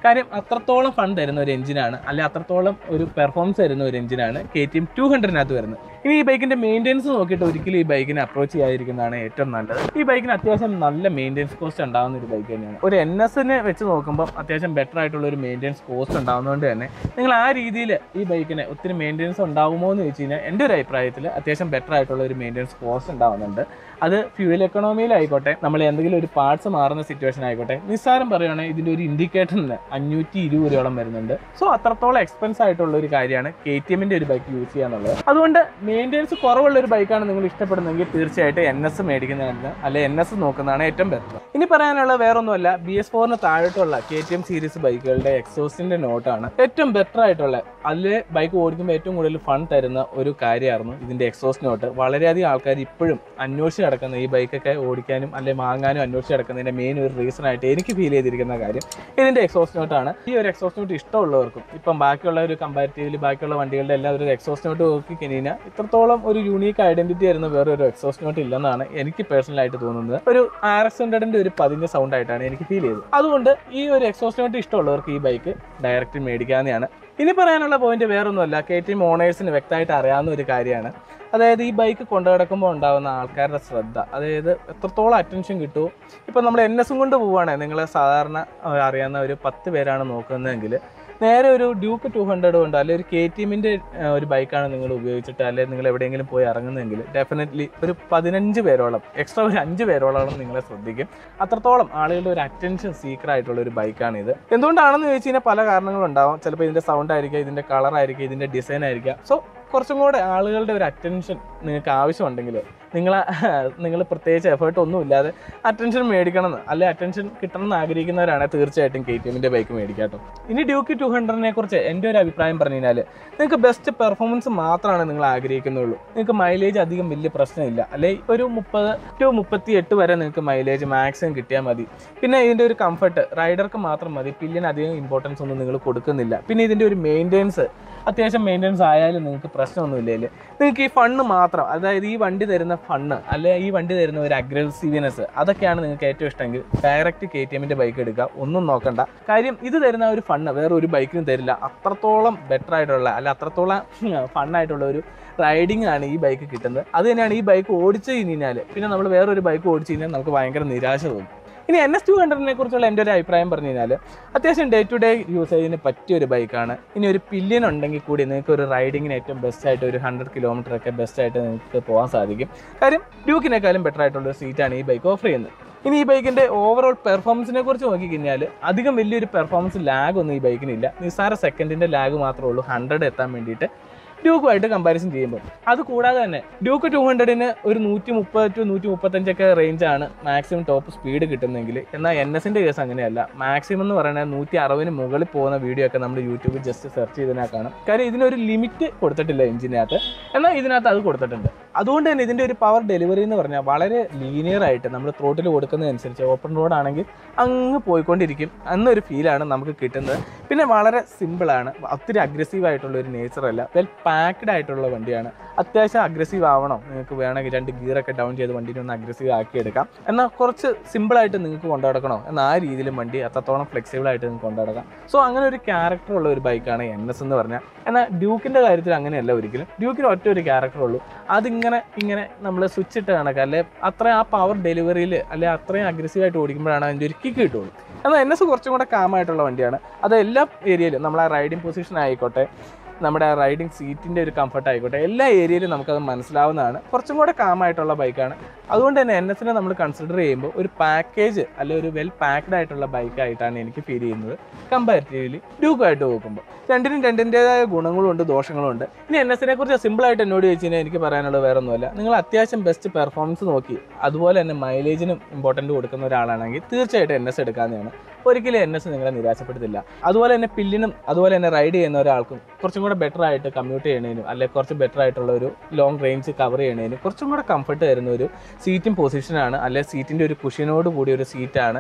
കാര്യം അത്രത്തോളം ഫൺ തരുന്ന ഒരു എഞ്ചിനാണ് അല്ലെ അത്രത്തോളം ഒരു പെർഫോമൻസ് തരുന്ന ഒരു എഞ്ചിനാണ് കെ ടി എം ടു ഹൺഡ്രഡിനകത്ത് വരുന്നത് ഇനി ഈ ബൈക്കിന്റെ മെയിൻ്റെനൻസ് നോക്കിയിട്ട് ഒരിക്കലും ഈ ബൈക്കിനെ അപ്രോച്ച് ചെയ്യാതിരിക്കുന്നതാണ് ഏറ്റവും നല്ലത് ഈ ബൈക്കിന് അത്യാവശ്യം നല്ല മെയിൻ്റെനൻസ് കോസ്റ്റ് ഉണ്ടാകുന്ന ഒരു ബൈക്ക് തന്നെയാണ് ഒരു എൻ എസിനെ വെച്ച് നോക്കുമ്പോൾ അത്യാവശ്യം ബെറ്റർ ആയിട്ടുള്ള ഒരു മെയിൻ്റെനൻസ് കോസ്റ്റ് ഉണ്ടാകുന്നതുകൊണ്ട് തന്നെ നിങ്ങൾ ആ രീതിയിൽ ഈ ബൈക്കിന് ഒത്തിരി മെയിൻ്റെനൻസ് ഉണ്ടാകുമോ എന്ന് ചോദിച്ചു കഴിഞ്ഞാൽ എൻ്റെ ഒരു അഭിപ്രായത്തിൽ അത്യാവശ്യം ബെറ്റർ ആയിട്ടുള്ള ഒരു മെയിൻ്റെനൻസ് കോസ്റ്റ് ഉണ്ടാകുന്നുണ്ട് അത് ഫ്യൂൽ എക്കണോമിയിലായിക്കോട്ടെ നമ്മൾ എന്തെങ്കിലും ഒരു പാർട്സ് മാറുന്ന സിറ്റുവേഷൻ ആയിക്കോട്ടെ നിസ്സാരം പറയുകയാണെങ്കിൽ ഇതിൻ്റെ ഒരു ഇൻഡിക്കേറ്ററിന് അഞ്ഞൂറ്റി ഇരുപത് രൂപയോളം വരുന്നുണ്ട് സോ അത്രത്തോളം എക്സ്പെൻസ് ആയിട്ടുള്ള ഒരു കാര്യമാണ് കെ ടി എമ്മിൻ്റെ ഒരു ബൈക്ക് യൂസ് ചെയ്യുക എന്നുള്ളത് അതുകൊണ്ട് മെയിൻ്റെനൻസ് കുറവുള്ള ഒരു ബൈക്കാണ് നിങ്ങൾ ഇഷ്ടപ്പെടുന്നതെങ്കിൽ തീർച്ചയായിട്ടും എൻ എസ് മേടിക്കുന്നതാണ് അല്ലെ എൻ എസ് നോക്കുന്നതാണ് ഏറ്റവും ബെറ്റർ ഇനി പറയാനുള്ള വേറൊന്നുമല്ല ബി എസ് ഫോറിന് താഴോട്ടുള്ള കെ ടി എം സീരീസ് ബൈക്കുകളുടെ എക്സോസിന്റെ നോട്ടാണ് ഏറ്റവും ബെറ്റർ ആയിട്ടുള്ള അതിൽ ബൈക്ക് ഓടിക്കുമ്പോൾ ഏറ്റവും കൂടുതൽ ഫൺ തരുന്ന ഒരു കാര്യമായിരുന്നു ഇതിന്റെ എക്സോസ് നോട്ട് വളരെയധികം ആൾക്കാർ ഇപ്പോഴും അന്വേഷിച്ച് കിടക്കുന്ന ഈ ബൈക്കൊക്കെ ഓടിക്കാനും അല്ലെ വാങ്ങാനും അന്വേഷിച്ച് കിടക്കുന്നതിന്റെ മെയിൻ ഒരു റീസൺ ആയിട്ട് എനിക്ക് ഫീൽ ചെയ്തിരിക്കുന്ന കാര്യം ഇതിന്റെ എക്സോസ് നോട്ടാണ് ഈ ഒരു എക്സോസ് നോട്ട് ഇഷ്ടമുള്ളവർക്കും ഇപ്പം ബാക്കിയുള്ള ഒരു കമ്പാരിറ്റീവ്ലി ബാക്കിയുള്ള വണ്ടികളുടെ എല്ലാ ഒരു എക്സോസ് നോട്ട് നോക്കി കഴിഞ്ഞാൽ ഇത്രത്തോളം ഒരു യൂണീക്ക് ഐഡന്റിറ്റി വരുന്ന വേറെ ഒരു എക്സോസ് നോട്ട് ഇല്ലെന്നാണ് എനിക്ക് പേഴ്സണൽ ആയിട്ട് തോന്നുന്നത് ഒരു ആർ എക്സ് ഹൺഡ്രഡിന്റെ ഒരു പതിഞ്ഞ സൗണ്ട് ആയിട്ടാണ് എനിക്ക് ഫീൽ ചെയ്തത് അതുകൊണ്ട് ഈ ഒരു എക്സോസ് നോട്ട് ഇഷ്ടമുള്ളവർക്ക് ഈ ബൈക്ക് ഡയറക്റ്റ് മേടിക്കാവുന്നതാണ് ഇനി പറയാനുള്ള പോയിന്റ് വേറൊന്നുമല്ല കെ ടി എം ഓണേഴ്സിന് വ്യക്തമായിട്ട് അറിയാവുന്ന ഒരു കാര്യമാണ് അതായത് ഈ ബൈക്ക് കൊണ്ടു നടക്കുമ്പോൾ ഉണ്ടാകുന്ന ആൾക്കാരുടെ ശ്രദ്ധ അതായത് എത്രത്തോളം അറ്റൻഷൻ കിട്ടുമോ ഇപ്പം നമ്മൾ എൻ എസും കൊണ്ട് പോവുകയാണെങ്കിൽ നിങ്ങൾ സാധാരണ ആ, അറിയാവുന്ന ഒരു പത്ത് പേരാണ് നോക്കുന്നതെങ്കിൽ നേരെ ഒരു ഡ്യൂക്ക് ടു ഹൺഡ്രഡ് കൊണ്ട് അല്ലെങ്കിൽ ഒരു കെ ടി എമ്മിൻ്റെ ഒരു ബൈക്കാണ് നിങ്ങൾ ഉപയോഗിച്ചിട്ട് അല്ലെങ്കിൽ നിങ്ങൾ എവിടെയെങ്കിലും പോയി ഇറങ്ങുന്നതെങ്കിൽ ഡെഫിനറ്റ്ലി ഒരു പതിനഞ്ച് പേരോളം എക്സ്ട്രാ ഒരു അഞ്ച് പേരോളം നിങ്ങളെ ശ്രദ്ധിക്കും അത്രത്തോളം ആളുകളുടെ ഒരു അറ്റൻഷൻ സീക്കർ ആയിട്ടുള്ള ഒരു ബൈക്കാണ് ഇത് എന്തുകൊണ്ടാണെന്ന് ചോദിച്ചു കഴിഞ്ഞാൽ പല കാരണങ്ങളുണ്ടാവും ചിലപ്പോൾ ഇതിൻ്റെ സൗണ്ട് ആയിരിക്കാം ഇതിൻ്റെ കളർ ആയിരിക്കാം ഇതിൻ്റെ ഡിസൈൻ ആയിരിക്കാം സോ കുറച്ചും കൂടെ ആളുകളുടെ ഒരു അറ്റൻഷൻ നിങ്ങൾക്ക് ആവശ്യമുണ്ടെങ്കിൽ നിങ്ങൾ നിങ്ങൾ പ്രത്യേകിച്ച് എഫേർട്ട് ഒന്നും ഇല്ലാതെ അറ്റൻഷൻ മേടിക്കണം എന്ന് അല്ലെ അറ്റൻഷൻ കിട്ടണം എന്ന് ആഗ്രഹിക്കുന്നവരാണ് തീർച്ചയായിട്ടും കെ ടി എമ്മിൻ്റെ ബൈക്ക് മേടിക്കാട്ടോ ഇനി ഡ്യൂക്കി ടു ഹൺഡ്രഡിനെ കുറിച്ച് എൻ്റെ ഒരു അഭിപ്രായം പറഞ്ഞു കഴിഞ്ഞാൽ നിങ്ങൾക്ക് ബെസ്റ്റ് പെർഫോമൻസ് മാത്രമാണ് നിങ്ങൾ ആഗ്രഹിക്കുന്നുള്ളൂ നിങ്ങൾക്ക് മൈലേജ് അധികം വലിയ പ്രശ്നമില്ല അല്ലെ ഒരു മുപ്പത് ടു മുപ്പത്തി എട്ട് വരെ നിങ്ങൾക്ക് മൈലേജ് മാക്സിമം കിട്ടിയാൽ മതി പിന്നെ ഇതിൻ്റെ ഒരു കംഫർട്ട് റൈഡർക്ക് മാത്രം മതി പില്ലിന് അധികം ഇമ്പോർട്ടൻസ് ഒന്നും നിങ്ങൾ കൊടുക്കുന്നില്ല പിന്നെ ഇതിൻ്റെ ഒരു മെയിൻ്റെനൻസ് അത്യാവശ്യം മെയിൻ്റെനൻസ് ആയാലും നിങ്ങൾക്ക് പ്രശ്നമൊന്നുമില്ല ഇതിൽ നിങ്ങൾക്ക് ഈ ഫണ്ണ് മാത്രം അതായത് ഈ വണ്ടി തരുന്ന ഫണ്ണ് അല്ലെ ഈ വണ്ടി തരുന്ന ഒരു അഗ്രസീവ്നെസ് അതൊക്കെയാണ് നിങ്ങൾക്ക് ഏറ്റവും ഇഷ്ടമെങ്കിൽ ഡയറക്റ്റ് കെ ടി എമ്മിൻ്റെ ബൈക്ക് എടുക്കുക ഒന്നും നോക്കണ്ട കാര്യം ഇത് തരുന്ന ഒരു ഫണ്ണ് വേറെ ഒരു ബൈക്കിനും തരില്ല അത്രത്തോളം ബെറ്റർ ആയിട്ടുള്ള അല്ല അത്രത്തോളം ഫണ്ണായിട്ടുള്ള ഒരു റൈഡിങ് ആണ് ഈ ബൈക്ക് കിട്ടുന്നത് അത് തന്നെയാണ് ഈ ബൈക്ക് ഓടിച്ചു കഴിഞ്ഞാൽ പിന്നെ നമ്മൾ വേറൊരു ബൈക്ക് ഓടിച്ചു കഴിഞ്ഞാൽ നമുക്ക് ഭയങ്കര നിരാശ തോന്നും ഇനി എൻ എസ് ടു ഹൺഡ്രഡിനെ കുറിച്ചുള്ള എൻ്റെ ഒരു അഭിപ്രായം പറഞ്ഞു കഴിഞ്ഞാൽ അത്യാവശ്യം ഡേ ടു ഡേ യൂസേജിന് പറ്റിയ ഒരു ബൈക്കാണ് ഇനി ഒരു പില്യൻ ഉണ്ടെങ്കിൽ കൂടി നിങ്ങൾക്ക് ഒരു റൈഡിങ്ങിന് ഏറ്റവും ബെസ്റ്റ് ആയിട്ട് ഒരു ഹൺഡ്രഡ് കിലോമീറ്റർ ഒക്കെ ബെസ്റ്റ് ആയിട്ട് നിങ്ങൾക്ക് പോകാൻ സാധിക്കും കാര്യം ഡ്യൂക്കിനേക്കാളും ബെറ്റർ ആയിട്ടുള്ള ഒരു സീറ്റാണ് ഈ ബൈക്ക് ഓഫർ ചെയ്യുന്നത് ഇനി ഈ ബൈക്കിന്റെ ഓവറോൾ പെർഫോമൻസിനെ കുറിച്ച് നോക്കിക്കഴിഞ്ഞാൽ അധികം വലിയൊരു പെർഫോമൻസ് ലാഗ് ഒന്നും ഈ ബൈക്കിനില്ല നിസ്സാര സെക്കൻഡിന്റെ ലാഗ് മാത്രമേ ഉള്ളൂ ഹൺഡ്രഡ് എത്താൻ വേണ്ടിയിട്ട് ഡ്യൂക്കുമായിട്ട് കമ്പാരിസൺ ചെയ്യുമ്പോൾ അത് കൂടാതെ തന്നെ ഡ്യൂക്ക് ടു ഹൺഡ്രഡിന് ഒരു നൂറ്റി മുപ്പത് ടു നൂറ്റി മുപ്പത്തഞ്ചൊക്കെ റേഞ്ചാണ് മാക്സിമം ടോപ്പ് സ്പീഡ് കിട്ടുന്നെങ്കിൽ എന്നാൽ എൻ എസിൻ്റെ കേസ് അങ്ങനെയല്ല മാക്സിമം എന്ന് പറയുന്നത് നൂറ്റി അറുപതിന് മുകളിൽ പോകുന്ന വീഡിയോ ഒക്കെ നമ്മൾ യൂട്യൂബിൽ ജസ്റ്റ് സെർച്ച് ചെയ്തതിനാൽ കാണാം കാര്യം ഇതിനൊരു ലിമിറ്റ് കൊടുത്തിട്ടില്ല എഞ്ചിനകത്ത് എന്നാൽ ഇതിനകത്ത് അത് കൊടുത്തിട്ടുണ്ട് അതുകൊണ്ട് തന്നെ ഇതിൻ്റെ ഒരു പവർ ഡെലിവറി എന്ന് പറഞ്ഞാൽ വളരെ ലീനിയർ ആയിട്ട് നമ്മൾ ത്രോട്ടിൽ കൊടുക്കുന്നതനുസരിച്ച് ഓപ്പൺ റോഡ് ആണെങ്കിൽ അങ്ങ് പോയിക്കൊണ്ടിരിക്കും എന്നൊരു ഫീലാണ് നമുക്ക് കിട്ടുന്നത് പിന്നെ വളരെ സിമ്പിളാണ് ഒത്തിരി അഗ്രസീവ് ആയിട്ടുള്ള ഒരു നേച്ചർ അല്ല വെൽ പാക്ഡ് ആയിട്ടുള്ള വണ്ടിയാണ് അത്യാവശ്യം അഗ്രസീവ് ആവണം നിങ്ങൾക്ക് വേണമെങ്കിൽ രണ്ട് ഗിയറൊക്കെ ഡൗൺ ചെയ്ത് വണ്ടിനെ ഒന്ന് അഗ്രസീവ് ആക്കി എടുക്കാം എന്നാൽ കുറച്ച് സിമ്പിളായിട്ട് നിങ്ങൾക്ക് കൊണ്ടു നടക്കണോ എന്നാൽ ആ രീതിയിലും വണ്ടി അത്രത്തോളം ഫ്ലെക്സിബിൾ ആയിട്ട് നിങ്ങൾക്ക് കൊണ്ടു നടക്കാം സോ അങ്ങനെ ഒരു ക്യാരക്ടർ ഉള്ള ഒരു ബൈക്കാണ് എൻ എസ് എന്ന് പറഞ്ഞാൽ എന്നാൽ ഡ്യൂക്കിൻ്റെ കാര്യത്തിൽ അങ്ങനെയല്ല ഒരിക്കലും ഡ്യൂക്കിന് ഒറ്റ ഒരു ക്യാരക്ടർ ഉള്ളൂ അതിങ്ങനെ ഇങ്ങനെ നമ്മൾ സ്വിച്ച് ഇട്ട് കണക്ക് അല്ലെ അത്ര ആ പവർ ഡെലിവറിയിൽ അല്ലെ അത്രയും അഗ്രസീവായിട്ട് ഓടിക്കുമ്പോഴാണ് അതിൻ്റെ ഒരു കിക്ക് കിട്ടുള്ളൂ എന്നാൽ എൻ എസ് കുറച്ചും കൂടെ കാമായിട്ടുള്ള വണ്ടിയാണ് അത് എല്ലാ ഏരിയയിലും നമ്മൾ ആ റൈഡിങ് പൊസിഷൻ ആയിക്കോട്ടെ നമ്മുടെ റൈഡിങ് സീറ്റിൻ്റെ ഒരു കംഫർട്ട് ആയിക്കോട്ടെ എല്ലാ ഏരിയയിലും നമുക്കത് മനസ്സിലാവുന്നതാണ് കുറച്ചും കൂടെ കാമായിട്ടുള്ള ബൈക്കാണ് അതുകൊണ്ട് തന്നെ എൻ എസിനെ നമ്മൾ കൺസിഡർ ചെയ്യുമ്പോൾ ഒരു പാക്കേജ് അല്ലെ ഒരു വെൽ പാക്ഡ് ആയിട്ടുള്ള ബൈക്കായിട്ടാണ് എനിക്ക് ഫീൽ ചെയ്യുന്നത് കമ്പാരിറ്റീവ്ലി ഡ്യൂക്കായിട്ട് നോക്കുമ്പോൾ രണ്ടിനും രണ്ടിൻ്റെതായ ഗുണങ്ങളും ഉണ്ട് ദോഷങ്ങളും ഉണ്ട് ഇനി എൻ എസിനെ കുറിച്ച് സിമ്പിളായിട്ട് എന്നോട് ചോദിച്ചു കഴിഞ്ഞാൽ എനിക്ക് പറയാനുള്ളത് വേറെ ഒന്നുമല്ല നിങ്ങൾ അത്യാവശ്യം ബെസ്റ്റ് പെർഫോമൻസ് നോക്കി അതുപോലെ തന്നെ മൈലേജിനും ഇമ്പോർട്ടൻറ്റ് കൊടുക്കുന്ന ഒരാളാണെങ്കിൽ തീർച്ചയായിട്ടും എൻ എസ് എടുക്കാവുന്നതാണ് ഒരിക്കലും എൻ എസ് നിങ്ങളെ നിരാശപ്പെടുത്തില്ല അതുപോലെ തന്നെ പില്ലിനും അതുപോലെ തന്നെ റൈഡ് ചെയ്യുന്ന ഒരാൾക്കും കുറച്ചും കൂടെ ബെറ്റർ ആയിട്ട് കമ്മ്യൂട്ട് ചെയ്യണതിനും അല്ലെങ്കിൽ കുറച്ച് ബെറ്റർ ആയിട്ടുള്ള ഒരു ലോങ് റേഞ്ച് കവർ ചെയ്യണതിനും കുറച്ചും കൂടെ കംഫർട്ട് തരുന്ന ഒരു സീറ്റിംഗ് പൊസിഷനാണ് അല്ലെങ്കിൽ സീറ്റിൻ്റെ ഒരു കുഷ്യനോട് കൂടിയ ഒരു സീറ്റാണ്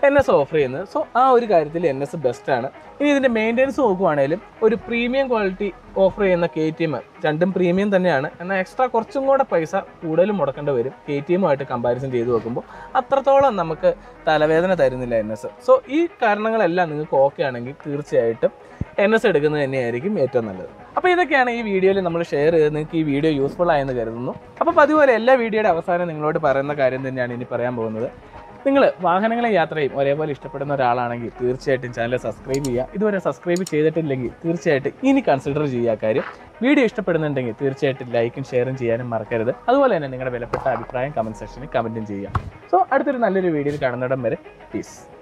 എൻ എസ് ഓഫർ ചെയ്യുന്നത് സോ ആ ഒരു കാര്യത്തിൽ എൻ എസ് ബെസ്റ്റ് ആണ് ഇനി ഇതിൻ്റെ മെയിൻ്റെനൻസ് നോക്കുവാണേലും ഒരു പ്രീമിയം ക്വാളിറ്റി ഓഫർ ചെയ്യുന്ന കെ ടി എം രണ്ടും പ്രീമിയം തന്നെയാണ് എന്നാൽ എക്സ്ട്രാ കുറച്ചും കൂടെ പൈസ കൂടുതലും മുടക്കേണ്ടി വരും കെ ടി എമ്മുമായിട്ട് കമ്പാരിസൺ ചെയ്ത് നോക്കുമ്പോൾ അത്രത്തോളം നമുക്ക് തലവേദന തരുന്നില്ല എൻ എസ് സോ ഈ കാരണങ്ങളെല്ലാം നിങ്ങൾക്ക് ഓക്കെ ആണെങ്കിൽ തീർച്ചയായിട്ടും എൻ എസ് എടുക്കുന്നത് തന്നെയായിരിക്കും ഏറ്റവും നല്ലത് അപ്പോൾ ഇതൊക്കെയാണ് ഈ വീഡിയോയിൽ നമ്മൾ ഷെയർ ചെയ്ത് നിങ്ങൾക്ക് ഈ വീഡിയോ യൂസ്ഫുൾ ആയെന്ന് കരുതുന്നു അപ്പോൾ പതിപോലെ എല്ലാ വീഡിയോയുടെ അവസാനം നിങ്ങളോട് പറയുന്ന കാര്യം തന്നെയാണ് ഇനി പറയാൻ പോകുന്നത് നിങ്ങൾ വാഹനങ്ങളെ യാത്രയും ഒരേപോലെ ഇഷ്ടപ്പെടുന്ന ഒരാളാണെങ്കിൽ തീർച്ചയായിട്ടും ചാനൽ സബ്സ്ക്രൈബ് ചെയ്യുക ഇതുവരെ സബ്സ്ക്രൈബ് ചെയ്തിട്ടില്ലെങ്കിൽ തീർച്ചയായിട്ടും ഇനി കൺസിഡർ ചെയ്യുക കാര്യം വീഡിയോ ഇഷ്ടപ്പെടുന്നുണ്ടെങ്കിൽ തീർച്ചയായിട്ടും ലൈക്കും ഷെയറും ചെയ്യാനും മറക്കരുത് അതുപോലെ തന്നെ നിങ്ങളുടെ വിലപ്പെട്ട അഭിപ്രായം കമൻറ്റ് സെക്ഷനിൽ കമൻറ്റും ചെയ്യുക സോ അടുത്തൊരു നല്ലൊരു വീഡിയോയിൽ കാണുന്നിടം വരെ പീസ്